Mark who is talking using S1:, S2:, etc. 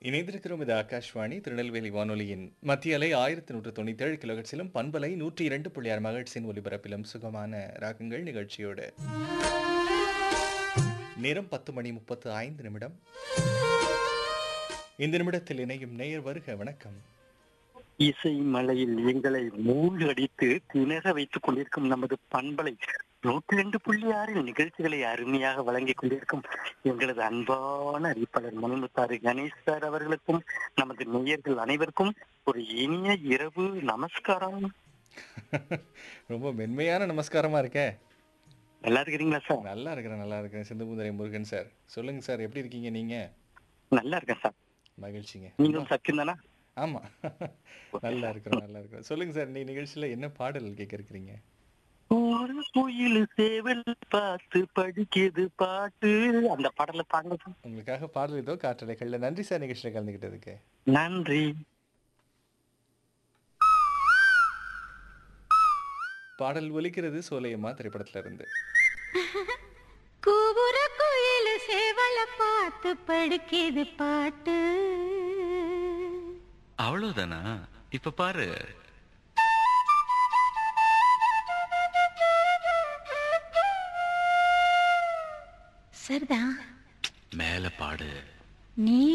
S1: இணைந்திருக்கிறோம் இது ஆகாஷ்வாணி திருநெல்வேலி வானொலியின் மத்திய அலை ஆயிரத்தி நூற்று தொண்ணூத்தி ஏழு கிலோகட்ஸிலும் பண்பலை நூற்றி இரண்டு புள்ளியார் மகிழ்ச்சியின் ஒலிபரப்பிலும் சுகமான ராகங்கள் நிகழ்ச்சியோடு நேரம் பத்து மணி முப்பத்து ஐந்து நிமிடம் இந்த நிமிடத்தில் இணையும் நேயர் வருக வணக்கம்
S2: இசை மலையில் எங்களை மூழ்கடித்து திணற வைத்துக் கொண்டிருக்கும் நமது பண்பலை நூற்றி ரெண்டு புள்ளி ஆறில் நிகழ்ச்சிகளை அருமையாக வழங்கிக் கொண்டிருக்கும் எங்களது அன்பான அறிவிப்பாளர் மணிமுத்தாறு கணேஷ் சார் அவர்களுக்கும் நமது நேயர்கள் அனைவருக்கும் ஒரு இனிய இரவு நமஸ்காரம்
S1: ரொம்ப மென்மையான நமஸ்காரமா இருக்கே
S2: நல்லா இருக்கிறீங்களா சார்
S1: நல்லா இருக்கிறேன் நல்லா இருக்கிறேன் சிந்துபுந்தரை முருகன் சார் சொல்லுங்க சார் எப்படி இருக்கீங்க நீங்க
S2: நல்லா இருக்கேன் சார்
S1: மகிழ்ச்சிங்க
S2: நீங்களும் சத்தியம் தானா
S1: ஆமா நல்லா இருக்கிறோம் நல்லா இருக்கிறோம் சொல்லுங்க சார் இன்னைக்கு நிகழ்ச்சியில என்ன பாடல் கேட்க இருக்கிறீங்க
S2: ஒரு குயில் சேவல் பார்த்து படிக்குது பாட்டு அந்த பாடலை தாங்க சார்
S1: உங்களுக்காக பாடல் ஏதோ காற்றலைகள்ல நன்றி சார் நிகழ்ச்சியில் கலந்துக்கிட்டதுக்கு
S2: நன்றி
S1: பாடல் ஒலிக்கிறது சோலையம்மா திரைப்படத்துல இருந்து
S3: கூவுற குயில் சேவல பார்த்து படுக்கிது பாட்டு
S4: அவ்வளவுதானா இப்ப பாரு
S3: சரிதான்
S4: மேல பாடு
S3: நீ